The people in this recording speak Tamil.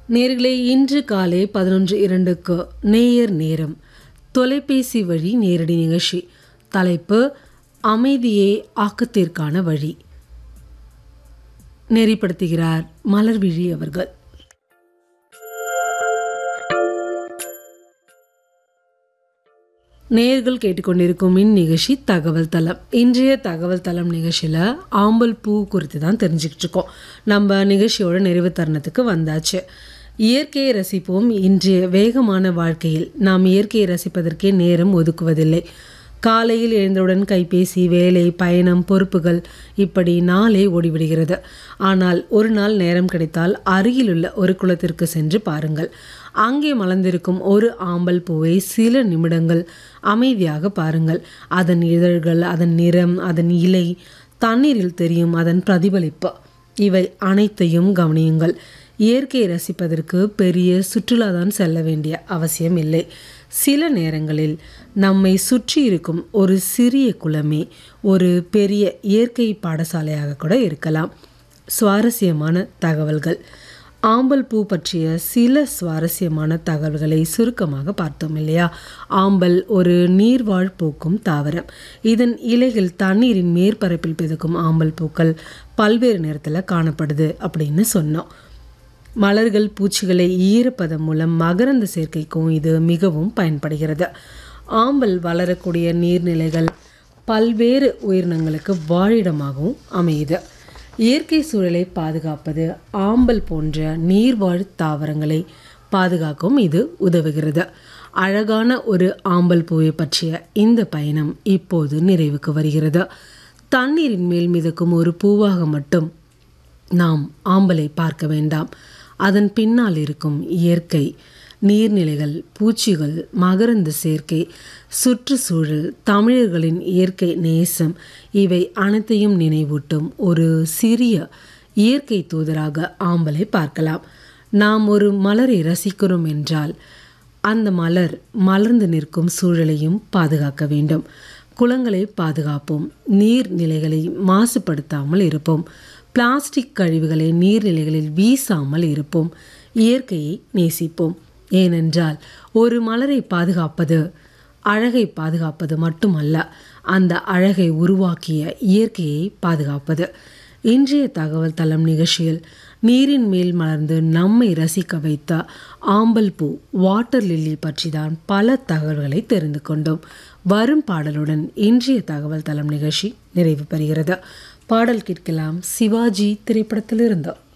நேர்களே இன்று காலை பதினொன்று இரண்டுக்கு நேயர் நேரம் தொலைபேசி வழி நேரடி நிகழ்ச்சி தலைப்பு அமைதியே ஆக்கத்திற்கான வழி நெறிப்படுத்துகிறார் மலர்விழி அவர்கள் நேர்கள் கேட்டுக்கொண்டிருக்கும் இந்நிகழ்ச்சி தகவல் தளம் இன்றைய தகவல் தளம் நிகழ்ச்சியில் ஆம்பல் பூ குறித்து தான் தெரிஞ்சுக்கிட்டு இருக்கோம் நம்ம நிகழ்ச்சியோட நிறைவு தருணத்துக்கு வந்தாச்சு இயற்கையை ரசிப்போம் இன்றைய வேகமான வாழ்க்கையில் நாம் இயற்கையை ரசிப்பதற்கே நேரம் ஒதுக்குவதில்லை காலையில் எழுந்தவுடன் கைபேசி வேலை பயணம் பொறுப்புகள் இப்படி நாளே ஓடிவிடுகிறது ஆனால் ஒரு நாள் நேரம் கிடைத்தால் அருகிலுள்ள ஒரு குளத்திற்கு சென்று பாருங்கள் அங்கே மலர்ந்திருக்கும் ஒரு ஆம்பல் பூவை சில நிமிடங்கள் அமைதியாக பாருங்கள் அதன் இதழ்கள் அதன் நிறம் அதன் இலை தண்ணீரில் தெரியும் அதன் பிரதிபலிப்பு இவை அனைத்தையும் கவனியுங்கள் இயற்கையை ரசிப்பதற்கு பெரிய சுற்றுலாதான் செல்ல வேண்டிய அவசியம் இல்லை சில நேரங்களில் நம்மை சுற்றி இருக்கும் ஒரு சிறிய குளமே ஒரு பெரிய இயற்கை பாடசாலையாக கூட இருக்கலாம் சுவாரஸ்யமான தகவல்கள் ஆம்பல் பூ பற்றிய சில சுவாரஸ்யமான தகவல்களை சுருக்கமாக பார்த்தோம் இல்லையா ஆம்பல் ஒரு நீர்வாழ் பூக்கும் தாவரம் இதன் இலைகள் தண்ணீரின் மேற்பரப்பில் பிதக்கும் ஆம்பல் பூக்கள் பல்வேறு நிறத்தில் காணப்படுது அப்படின்னு சொன்னோம் மலர்கள் பூச்சிகளை ஈரப்பதம் மூலம் மகரந்த சேர்க்கைக்கும் இது மிகவும் பயன்படுகிறது ஆம்பல் வளரக்கூடிய நீர்நிலைகள் பல்வேறு உயிரினங்களுக்கு வாழிடமாகவும் அமையுது இயற்கை சூழலை பாதுகாப்பது ஆம்பல் போன்ற நீர்வாழ் தாவரங்களை பாதுகாக்கவும் இது உதவுகிறது அழகான ஒரு ஆம்பல் பூவை பற்றிய இந்த பயணம் இப்போது நிறைவுக்கு வருகிறது தண்ணீரின் மேல் மிதக்கும் ஒரு பூவாக மட்டும் நாம் ஆம்பலை பார்க்க வேண்டாம் அதன் பின்னால் இருக்கும் இயற்கை நீர்நிலைகள் பூச்சிகள் மகரந்த சேர்க்கை சுற்றுச்சூழல் தமிழர்களின் இயற்கை நேசம் இவை அனைத்தையும் நினைவூட்டும் ஒரு சிறிய இயற்கை தூதராக ஆம்பலை பார்க்கலாம் நாம் ஒரு மலரை ரசிக்கிறோம் என்றால் அந்த மலர் மலர்ந்து நிற்கும் சூழலையும் பாதுகாக்க வேண்டும் குளங்களை பாதுகாப்போம் நீர்நிலைகளை மாசுபடுத்தாமல் இருப்போம் பிளாஸ்டிக் கழிவுகளை நீர்நிலைகளில் வீசாமல் இருப்போம் இயற்கையை நேசிப்போம் ஏனென்றால் ஒரு மலரை பாதுகாப்பது அழகை பாதுகாப்பது மட்டுமல்ல அந்த அழகை உருவாக்கிய இயற்கையை பாதுகாப்பது இன்றைய தகவல் தளம் நிகழ்ச்சியில் நீரின் மேல் மலர்ந்து நம்மை ரசிக்க வைத்த ஆம்பல் பூ வாட்டர் லில்லி பற்றி தான் பல தகவல்களை தெரிந்து கொண்டோம் வரும் பாடலுடன் இன்றைய தகவல் தளம் நிகழ்ச்சி நிறைவு பெறுகிறது பாடல் கேட்கலாம் சிவாஜி திரைப்படத்திலிருந்து